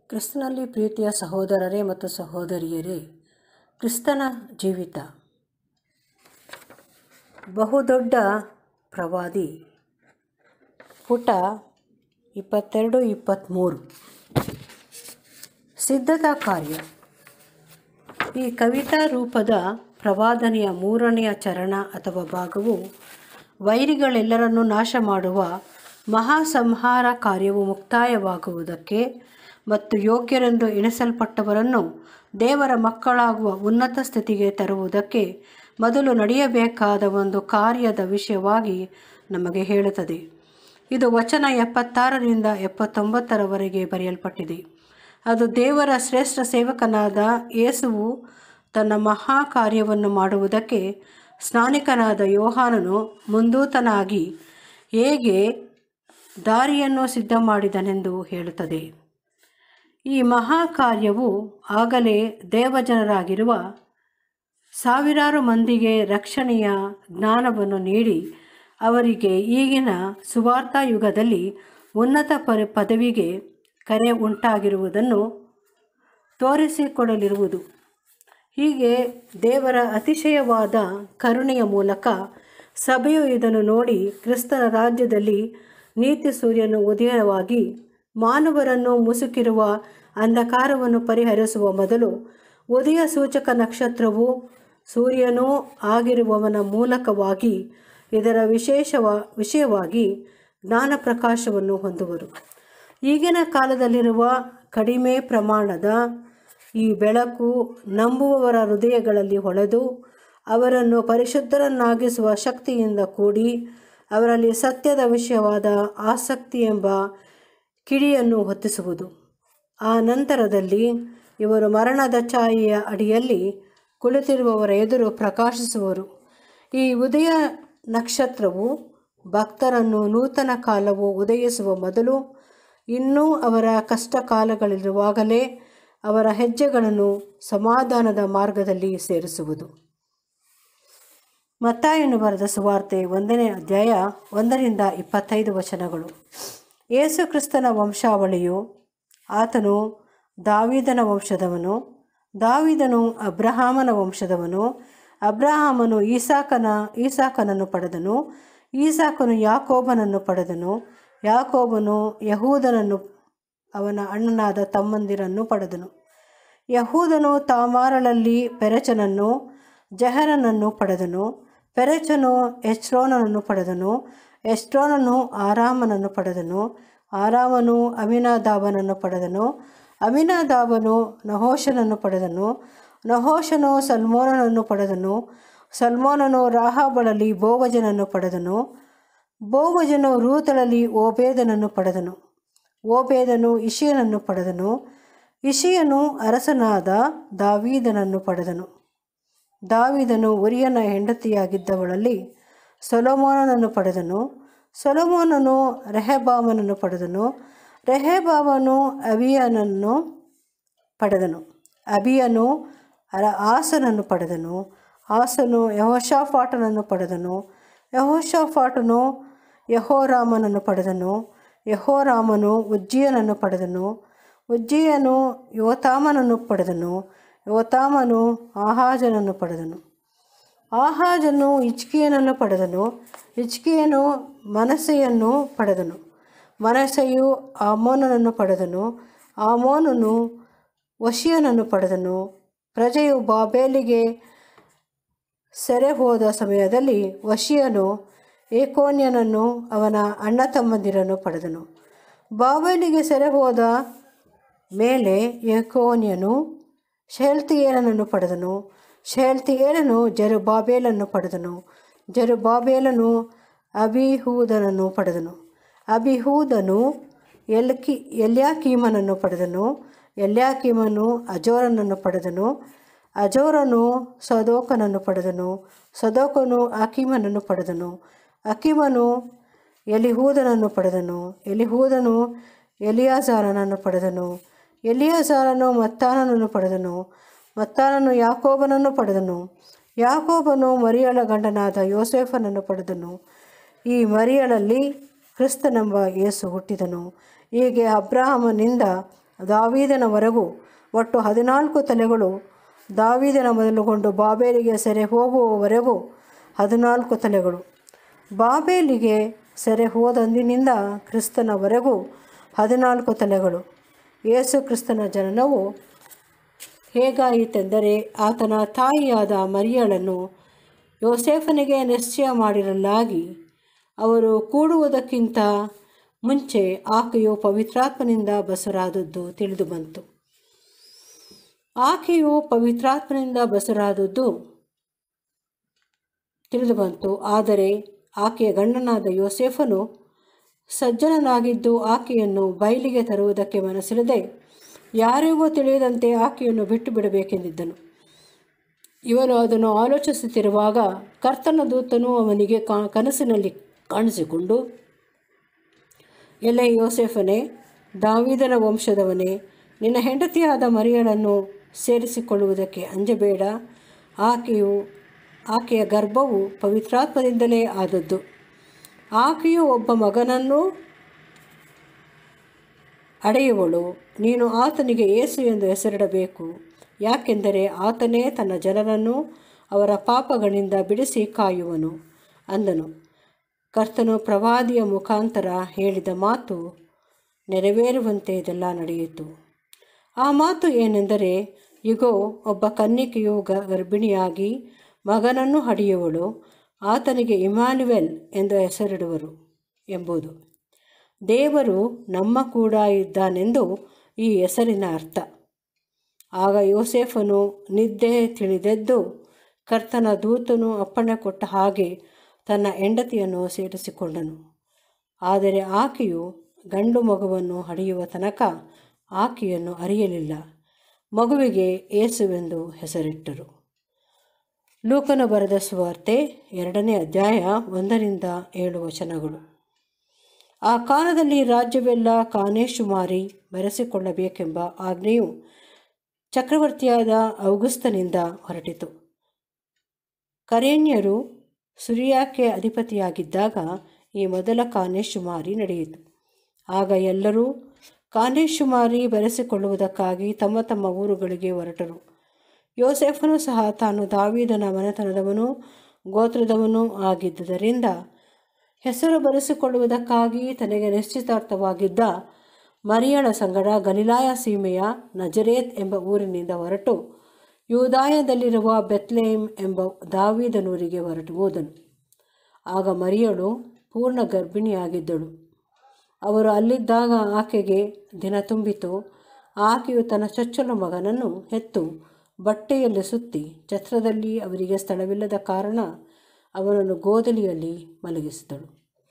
ಕ್ರಿಸ್ತನಲ್ಲಿ ಪ್ರೀತಿಯ ಸಹೋದರರೇ ಮತ್ತು ಸಹೋದರಿಯರೇ ಕ್ರಿಸ್ತನ ಜೀವಿತ ಬಹುದೊಡ್ಡ ಪ್ರವಾದಿ ಪುಟ ಇಪ್ಪತ್ತೆರಡು ಇಪ್ಪತ್ತ್ಮೂರು ಸಿದ್ಧತಾ ಕಾರ್ಯ ಈ ಕವಿತಾ ರೂಪದ ಪ್ರವಾದನೆಯ ಮೂರನೆಯ ಚರಣ ಅಥವಾ ಭಾಗವು ವೈರಿಗಳೆಲ್ಲರನ್ನೂ ನಾಶ ಮಾಡುವ ಮಹಾಸಂಹಾರ ಕಾರ್ಯವು ಮುಕ್ತಾಯವಾಗುವುದಕ್ಕೆ ಮತ್ತು ಯೋಗ್ಯರೆಂದು ಎಣಿಸಲ್ಪಟ್ಟವರನ್ನು ದೇವರ ಮಕ್ಕಳಾಗುವ ಉನ್ನತ ಸ್ಥಿತಿಗೆ ತರುವುದಕ್ಕೆ ಮೊದಲು ನಡೆಯಬೇಕಾದ ಒಂದು ಕಾರ್ಯದ ವಿಷಯವಾಗಿ ನಮಗೆ ಹೇಳುತ್ತದೆ ಇದು ವಚನ ಎಪ್ಪತ್ತಾರರಿಂದ ಎಪ್ಪತ್ತೊಂಬತ್ತರವರೆಗೆ ಬರೆಯಲ್ಪಟ್ಟಿದೆ ಅದು ದೇವರ ಶ್ರೇಷ್ಠ ಸೇವಕನಾದ ಯೇಸುವು ತನ್ನ ಮಹಾ ಕಾರ್ಯವನ್ನು ಮಾಡುವುದಕ್ಕೆ ಸ್ನಾನಿಕನಾದ ಯೋಹಾನನು ಮುಂದೂತನಾಗಿ ಹೇಗೆ ದಾರಿಯನ್ನು ಸಿದ್ಧ ಮಾಡಿದನೆಂದು ಹೇಳುತ್ತದೆ ಈ ಮಹಾ ಕಾರ್ಯವು ಆಗಲೇ ದೇವಜನರಾಗಿರುವ ಸಾವಿರಾರು ಮಂದಿಗೆ ರಕ್ಷಣೆಯ ಜ್ಞಾನವನ್ನು ನೀಡಿ ಅವರಿಗೆ ಈಗಿನ ಸುವಾರ್ಥ ಯುಗದಲ್ಲಿ ಉನ್ನತ ಪರಿ ಪದವಿಗೆ ಕರೆ ಉಂಟಾಗಿರುವುದನ್ನು ತೋರಿಸಿಕೊಡಲಿರುವುದು ಹೀಗೆ ದೇವರ ಅತಿಶಯವಾದ ಕರುಣೆಯ ಮೂಲಕ ಸಭೆಯು ಇದನ್ನು ನೋಡಿ ಕ್ರಿಸ್ತನ ರಾಜ್ಯದಲ್ಲಿ ನೀತಿ ಸೂರ್ಯನು ಉದಯವಾಗಿ ಮಾನವರನ್ನು ಮುಸುಕಿರುವ ಅಂಧಕಾರವನ್ನು ಪರಿಹರಿಸುವ ಮೊದಲು ಉದಯ ಸೂಚಕ ನಕ್ಷತ್ರವು ಸೂರ್ಯನೂ ಆಗಿರುವವನ ಮೂಲಕವಾಗಿ ಇದರ ವಿಶೇಷವ ವಿಷಯವಾಗಿ ಜ್ಞಾನ ಪ್ರಕಾಶವನ್ನು ಹೊಂದುವರು ಈಗಿನ ಕಾಲದಲ್ಲಿರುವ ಕಡಿಮೆ ಪ್ರಮಾಣದ ಈ ಬೆಳಕು ನಂಬುವವರ ಹೃದಯಗಳಲ್ಲಿ ಹೊಳೆದು ಅವರನ್ನು ಪರಿಶುದ್ಧರನ್ನಾಗಿಸುವ ಶಕ್ತಿಯಿಂದ ಕೂಡಿ ಅವರಲ್ಲಿ ಸತ್ಯದ ವಿಷಯವಾದ ಆಸಕ್ತಿ ಎಂಬ ಕಿಡಿಯನ್ನು ಹೊತ್ತಿಸುವುದು ಆ ನಂತರದಲ್ಲಿ ಇವರು ಮರಣದ ಛಾಯೆಯ ಅಡಿಯಲ್ಲಿ ಕುಳಿತಿರುವವರ ಎದುರು ಪ್ರಕಾಶಿಸುವರು ಈ ಉದಯ ನಕ್ಷತ್ರವು ಭಕ್ತರನ್ನು ನೂತನ ಕಾಲವು ಉದಯಿಸುವ ಮೊದಲು ಇನ್ನೂ ಅವರ ಕಷ್ಟ ಕಾಲಗಳಿರುವಾಗಲೇ ಅವರ ಹೆಜ್ಜೆಗಳನ್ನು ಸಮಾಧಾನದ ಮಾರ್ಗದಲ್ಲಿ ಸೇರಿಸುವುದು ಮತ್ತಾಯನು ಬರೆದ ಸುವಾರ್ತೆ ಒಂದನೇ ಅಧ್ಯಾಯ ಒಂದರಿಂದ ಇಪ್ಪತ್ತೈದು ವಚನಗಳು ಯೇಸು ಕ್ರಿಸ್ತನ ವಂಶಾವಳಿಯು ಆತನು ದಾವಿದನ ವಂಶದವನು ದಾವಿದನು ಅಬ್ರಹಾಮನ ವಂಶದವನು ಅಬ್ರಹಾಮನು ಈಸಾಕನ ಈಸಾಕನನ್ನು ಪಡೆದನು ಈಸಾಕನು ಯಾಕೋಬನನ್ನು ಪಡೆದನು ಯಾಕೋಬನು ಯಹೂದನನ್ನು ಅವನ ಅಣ್ಣನಾದ ತಮ್ಮಂದಿರನ್ನು ಪಡೆದನು ಯಹೂದನು ತಾಮಾರಳಲ್ಲಿ ಪೆರೆಚನನ್ನು ಜಹರನನ್ನು ಪಡೆದನು ಪೆರೆಚನು ಎಚ್ರೋನನನ್ನು ಪಡೆದನು ಎಸ್ಟ್ರೋನನು ಆರಾಮನನ್ನು ಪಡೆದನು ಆರಾಮನು ಅಮಿನಾದಾಬನನ್ನು ಪಡೆದನು ಅಮಿನಾದಾಬನು ನಹೋಶನನ್ನು ಪಡೆದನು ನಹೋಶನು ಸಲ್ಮೋನನನ್ನು ಪಡೆದನು ಸಲ್ಮೋನನು ರಾಹಾಬಳಲ್ಲಿ ಬೋವಜನನ್ನು ಪಡೆದನು ಬೋವಜನು ರೂತಳಲ್ಲಿ ಓಬೇದನನ್ನು ಪಡೆದನು ಓಬೇದನು ಇಷಿಯನನ್ನು ಪಡೆದನು ಇಷಿಯನು ಅರಸನಾದ ದಾವೀದನನ್ನು ಪಡೆದನು ದಾವಿದನು ಉರಿಯನ ಹೆಂಡತಿಯಾಗಿದ್ದವಳಲ್ಲಿ ಸೊಲೊಮೋನನನ್ನು ಪಡೆದನು ಸೊಲೊಮೋನನು ರೆಹಬಾಮನನ್ನು ಪಡೆದನು ರೆಹಬಾಮನು ಅಬಿಯನನ್ನು ಪಡೆದನು ಅಬಿಯನು ಅರ ಆಸನನ್ನು ಪಡೆದನು ಆಸನು ಯಹೋಷಾಫಾಟನನ್ನು ಪಡೆದನು ಯಹೋಷಾಫಾಟನು ಯಹೋರಾಮನನ್ನು ಪಡೆದನು ಯಹೋರಾಮನು ಉಜ್ಜಿಯನನ್ನು ಪಡೆದನು ಉಜ್ಜಿಯನು ಯೋತಾಮನನ್ನು ಪಡೆದನು ಯೋತಾಮನು ಆಹಾಜನನ್ನು ಪಡೆದನು ಆಹಾಜನು ಇಚ್ಕಿಯನನ್ನು ಪಡೆದನು ಇಚ್ಕಿಯನು ಮನಸ್ಸೆಯನ್ನು ಪಡೆದನು ಮನಸ್ಸೆಯು ಆಮೋನನನ್ನು ಪಡೆದನು ಆಮೋನನು ವಶಿಯನನ್ನು ಪಡೆದನು ಪ್ರಜೆಯು ಬಾಬೇಲಿಗೆ ಸೆರೆ ಹೋದ ಸಮಯದಲ್ಲಿ ವಶಿಯನು ಏಕೋನ್ಯನನ್ನು ಅವನ ಅಣ್ಣ ತಮ್ಮಂದಿರನ್ನು ಪಡೆದನು ಬಾಬೇಲಿಗೆ ಸೆರೆ ಹೋದ ಮೇಲೆ ಏಕೋನ್ಯನು ಶೆಲ್ತಿಯೇಲನನ್ನು ಪಡೆದನು ಶೆಲ್ತಿಯೇಲನು ಜರುಬಾಬೇಲನ್ನು ಪಡೆದನು ಜರುಬಾಬೇಲನು ಅಬಿಹೂದನನ್ನು ಪಡೆದನು ಅಬಿಹೂದನು ಎಲ್ಕಿ ಎಲ್ಯಾಕೀಮನನ್ನು ಪಡೆದನು ಎಲ್ಯಾಕೀಮನು ಅಜೋರನನ್ನು ಪಡೆದನು ಅಜೋರನು ಸದೋಕನನ್ನು ಪಡೆದನು ಸದೋಕನು ಅಕೀಮನನ್ನು ಪಡೆದನು ಅಕೀಮನು ಎಲಿಹೂದನನ್ನು ಪಡೆದನು ಎಲಿಹೂದನು ಎಲಿಯಾಜಾರನನ್ನು ಪಡೆದನು ಎಲಿಯಾಜಾರನು ಮತ್ತಾನನನ್ನು ಪಡೆದನು ಮತ್ತಾನನು ಯಾಕೋಬನನ್ನು ಪಡೆದನು ಯಾಕೋಬನು ಮರಿಯಳ ಗಂಡನಾದ ಯೋಸೇಫನನ್ನು ಪಡೆದನು ಈ ಮರಿಯಳಲ್ಲಿ ಕ್ರಿಸ್ತನೆಂಬ ಯೇಸು ಹುಟ್ಟಿದನು ಹೀಗೆ ಅಬ್ರಾಹಮನಿಂದ ದಾವೀದನವರೆಗೂ ಒಟ್ಟು ಹದಿನಾಲ್ಕು ತಲೆಗಳು ದಾವೀದನ ಮೊದಲುಗೊಂಡು ಬಾಬೇಲಿಗೆ ಸೆರೆ ಹೋಗುವವರೆಗೂ ಹದಿನಾಲ್ಕು ತಲೆಗಳು ಬಾಬೇಲಿಗೆ ಸೆರೆ ಹೋದಂದಿನಿಂದ ಕ್ರಿಸ್ತನವರೆಗೂ ಹದಿನಾಲ್ಕು ತಲೆಗಳು ಯೇಸು ಕ್ರಿಸ್ತನ ಜನನವು ಹೇಗಾಯಿತೆಂದರೆ ಆತನ ತಾಯಿಯಾದ ಮರಿಯಳನ್ನು ಯೋಸೇಫನಿಗೆ ನಿಶ್ಚಯ ಮಾಡಿರಲಾಗಿ ಅವರು ಕೂಡುವುದಕ್ಕಿಂತ ಮುಂಚೆ ಆಕೆಯು ಪವಿತ್ರಾತ್ಮನಿಂದ ಬಸರಾದದ್ದು ತಿಳಿದು ಬಂತು ಆಕೆಯು ಪವಿತ್ರಾತ್ಮನಿಂದ ಬಸರಾದದ್ದು ತಿಳಿದು ಬಂತು ಆದರೆ ಆಕೆಯ ಗಂಡನಾದ ಯೋಸೇಫನು ಸಜ್ಜನನಾಗಿದ್ದು ಆಕೆಯನ್ನು ಬಯಲಿಗೆ ತರುವುದಕ್ಕೆ ಮನಸ್ಸಿಲ್ಲದೆ ಯಾರಿಗೂ ತಿಳಿಯದಂತೆ ಆಕೆಯನ್ನು ಬಿಟ್ಟು ಬಿಡಬೇಕೆಂದಿದ್ದನು ಇವನು ಅದನ್ನು ಆಲೋಚಿಸುತ್ತಿರುವಾಗ ಕರ್ತನ ದೂತನು ಅವನಿಗೆ ಕಾ ಕನಸಿನಲ್ಲಿ ಕಾಣಿಸಿಕೊಂಡು ಎಲೆ ಯೋಸೆಫನೇ ದಾವಿದನ ವಂಶದವನೇ ನಿನ್ನ ಹೆಂಡತಿಯಾದ ಮರಿಯಳನ್ನು ಸೇರಿಸಿಕೊಳ್ಳುವುದಕ್ಕೆ ಅಂಜಬೇಡ ಆಕೆಯು ಆಕೆಯ ಗರ್ಭವು ಪವಿತ್ರಾತ್ಮದಿಂದಲೇ ಆದದ್ದು ಆಕೆಯು ಒಬ್ಬ ಮಗನನ್ನು ಅಡೆಯುವಳು ನೀನು ಆತನಿಗೆ ಏಸು ಎಂದು ಹೆಸರಿಡಬೇಕು ಯಾಕೆಂದರೆ ಆತನೇ ತನ್ನ ಜನರನ್ನು ಅವರ ಪಾಪಗಳಿಂದ ಬಿಡಿಸಿ ಕಾಯುವನು ಅಂದನು ಕರ್ತನು ಪ್ರವಾದಿಯ ಮುಖಾಂತರ ಹೇಳಿದ ಮಾತು ನೆರವೇರುವಂತೆ ಇದೆಲ್ಲ ನಡೆಯಿತು ಆ ಮಾತು ಏನೆಂದರೆ ಇಗೋ ಒಬ್ಬ ಕನ್ನಿಕೆಯು ಗ ಗರ್ಭಿಣಿಯಾಗಿ ಮಗನನ್ನು ಹಡಿಯುವಳು ಆತನಿಗೆ ಇಮಾನ್ಯುವೆಲ್ ಎಂದು ಹೆಸರಿಡುವರು ಎಂಬುದು ದೇವರು ನಮ್ಮ ಕೂಡ ಇದ್ದಾನೆಂದು ಈ ಹೆಸರಿನ ಅರ್ಥ ಆಗ ಯೋಸೇಫನು ನಿದ್ದೆ ತಿಳಿದೆದ್ದು ಕರ್ತನ ದೂತನು ಅಪ್ಪಣೆ ಕೊಟ್ಟ ಹಾಗೆ ತನ್ನ ಹೆಂಡತಿಯನ್ನು ಸೇರಿಸಿಕೊಂಡನು ಆದರೆ ಆಕೆಯು ಗಂಡು ಮಗುವನ್ನು ಹಡೆಯುವ ತನಕ ಆಕೆಯನ್ನು ಅರಿಯಲಿಲ್ಲ ಮಗುವಿಗೆ ಏಸುವೆಂದು ಹೆಸರಿಟ್ಟರು ಲೂಕನ ಬರೆದ ಸುವಾರ್ತೆ ಎರಡನೇ ಅಧ್ಯಾಯ ಒಂದರಿಂದ ಏಳು ವಚನಗಳು ಆ ಕಾಲದಲ್ಲಿ ರಾಜ್ಯವೆಲ್ಲ ಕಾನೇಶುಮಾರಿ ಬರೆಸಿಕೊಳ್ಳಬೇಕೆಂಬ ಆಜ್ಞೆಯು ಚಕ್ರವರ್ತಿಯಾದ ಔಗುಸ್ತನಿಂದ ಹೊರಟಿತು ಕರೇಣ್ಯರು ಸುರಿಯಾಕ್ಕೆ ಅಧಿಪತಿಯಾಗಿದ್ದಾಗ ಈ ಮೊದಲ ಕಾನೇಶುಮಾರಿ ನಡೆಯಿತು ಆಗ ಎಲ್ಲರೂ ಕಾನೇಶುಮಾರಿ ಬರೆಸಿಕೊಳ್ಳುವುದಕ್ಕಾಗಿ ತಮ್ಮ ತಮ್ಮ ಊರುಗಳಿಗೆ ಹೊರಟರು ಯೋಸೆಫನು ಸಹ ತಾನು ದಾವೀದನ ಮನೆತನದವನು ಗೋತ್ರದವನೂ ಆಗಿದ್ದುದರಿಂದ ಹೆಸರು ಬರೆಸಿಕೊಳ್ಳುವುದಕ್ಕಾಗಿ ತನಗೆ ನಿಶ್ಚಿತಾರ್ಥವಾಗಿದ್ದ ಮರಿಯಳ ಸಂಗಡ ಗಲಿಲಾಯ ಸೀಮೆಯ ನಜರೇತ್ ಎಂಬ ಊರಿನಿಂದ ಹೊರಟು ಯೂದಾಯದಲ್ಲಿರುವ ಬೆತ್ಲೇಮ್ ಎಂಬ ದಾವೀದನೂರಿಗೆ ಹೊರಟು ಹೋದನು ಆಗ ಮರಿಯಳು ಪೂರ್ಣ ಗರ್ಭಿಣಿಯಾಗಿದ್ದಳು ಅವರು ಅಲ್ಲಿದ್ದಾಗ ಆಕೆಗೆ ದಿನ ತುಂಬಿತು ಆಕೆಯು ತನ್ನ ಚೊಚ್ಚಲ ಮಗನನ್ನು ಹೆತ್ತು ಬಟ್ಟೆಯಲ್ಲಿ ಸುತ್ತಿ ಛತ್ರದಲ್ಲಿ ಅವರಿಗೆ ಸ್ಥಳವಿಲ್ಲದ ಕಾರಣ ಅವನನ್ನು ಗೋದಲಿಯಲ್ಲಿ ಮಲಗಿಸಿದಳು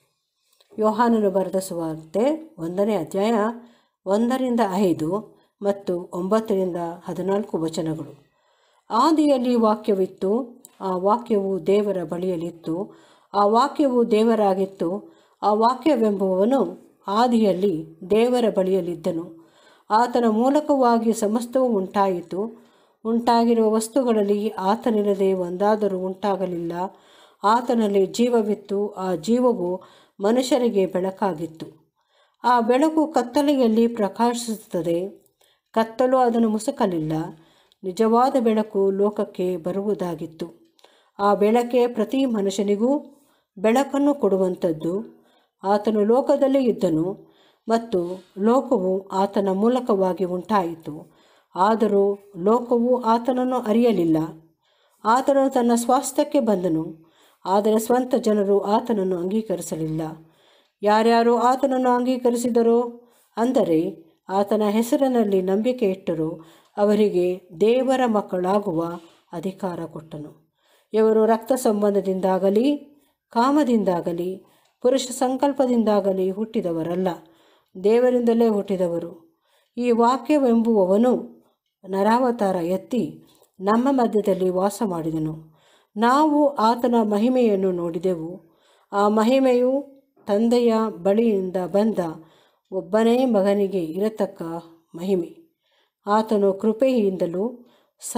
ಯೋಹಾನನು ಬರೆದ ಸುವಾರ್ತೆ ಒಂದನೇ ಅಧ್ಯಾಯ ಒಂದರಿಂದ ಐದು ಮತ್ತು ಒಂಬತ್ತರಿಂದ ಹದಿನಾಲ್ಕು ವಚನಗಳು ಆದಿಯಲ್ಲಿ ವಾಕ್ಯವಿತ್ತು ಆ ವಾಕ್ಯವು ದೇವರ ಬಳಿಯಲ್ಲಿತ್ತು ಆ ವಾಕ್ಯವು ದೇವರಾಗಿತ್ತು ಆ ವಾಕ್ಯವೆಂಬುವವನು ಆದಿಯಲ್ಲಿ ದೇವರ ಬಳಿಯಲ್ಲಿದ್ದನು ಆತನ ಮೂಲಕವಾಗಿ ಸಮಸ್ತವೂ ಉಂಟಾಯಿತು ಉಂಟಾಗಿರುವ ವಸ್ತುಗಳಲ್ಲಿ ಆತನಿಲ್ಲದೆ ಒಂದಾದರೂ ಉಂಟಾಗಲಿಲ್ಲ ಆತನಲ್ಲಿ ಜೀವವಿತ್ತು ಆ ಜೀವವು ಮನುಷ್ಯರಿಗೆ ಬೆಳಕಾಗಿತ್ತು ಆ ಬೆಳಕು ಕತ್ತಲೆಯಲ್ಲಿ ಪ್ರಕಾಶಿಸುತ್ತದೆ ಕತ್ತಲು ಅದನ್ನು ಮುಸುಕಲಿಲ್ಲ ನಿಜವಾದ ಬೆಳಕು ಲೋಕಕ್ಕೆ ಬರುವುದಾಗಿತ್ತು ಆ ಬೆಳಕೆ ಪ್ರತಿ ಮನುಷ್ಯನಿಗೂ ಬೆಳಕನ್ನು ಕೊಡುವಂಥದ್ದು ಆತನು ಲೋಕದಲ್ಲಿ ಇದ್ದನು ಮತ್ತು ಲೋಕವು ಆತನ ಮೂಲಕವಾಗಿ ಉಂಟಾಯಿತು ಆದರೂ ಲೋಕವು ಆತನನ್ನು ಅರಿಯಲಿಲ್ಲ ಆತನು ತನ್ನ ಸ್ವಾಸ್ಥ್ಯಕ್ಕೆ ಬಂದನು ಆದರೆ ಸ್ವಂತ ಜನರು ಆತನನ್ನು ಅಂಗೀಕರಿಸಲಿಲ್ಲ ಯಾರ್ಯಾರು ಆತನನ್ನು ಅಂಗೀಕರಿಸಿದರೋ ಅಂದರೆ ಆತನ ಹೆಸರಿನಲ್ಲಿ ನಂಬಿಕೆ ಇಟ್ಟರು ಅವರಿಗೆ ದೇವರ ಮಕ್ಕಳಾಗುವ ಅಧಿಕಾರ ಕೊಟ್ಟನು ಇವರು ರಕ್ತ ಸಂಬಂಧದಿಂದಾಗಲಿ ಕಾಮದಿಂದಾಗಲಿ ಪುರುಷ ಸಂಕಲ್ಪದಿಂದಾಗಲಿ ಹುಟ್ಟಿದವರಲ್ಲ ದೇವರಿಂದಲೇ ಹುಟ್ಟಿದವರು ಈ ವಾಕ್ಯವೆಂಬುವವನು ನರಾವತಾರ ಎತ್ತಿ ನಮ್ಮ ಮಧ್ಯದಲ್ಲಿ ವಾಸ ಮಾಡಿದನು ನಾವು ಆತನ ಮಹಿಮೆಯನ್ನು ನೋಡಿದೆವು ಆ ಮಹಿಮೆಯು ತಂದೆಯ ಬಳಿಯಿಂದ ಬಂದ ಒಬ್ಬನೇ ಮಗನಿಗೆ ಇರತಕ್ಕ ಮಹಿಮೆ ಆತನು ಕೃಪೆಯಿಂದಲೂ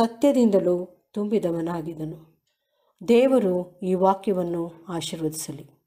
ಸತ್ಯದಿಂದಲೂ ತುಂಬಿದವನಾಗಿದ್ದನು ದೇವರು ಈ ವಾಕ್ಯವನ್ನು ಆಶೀರ್ವದಿಸಲಿ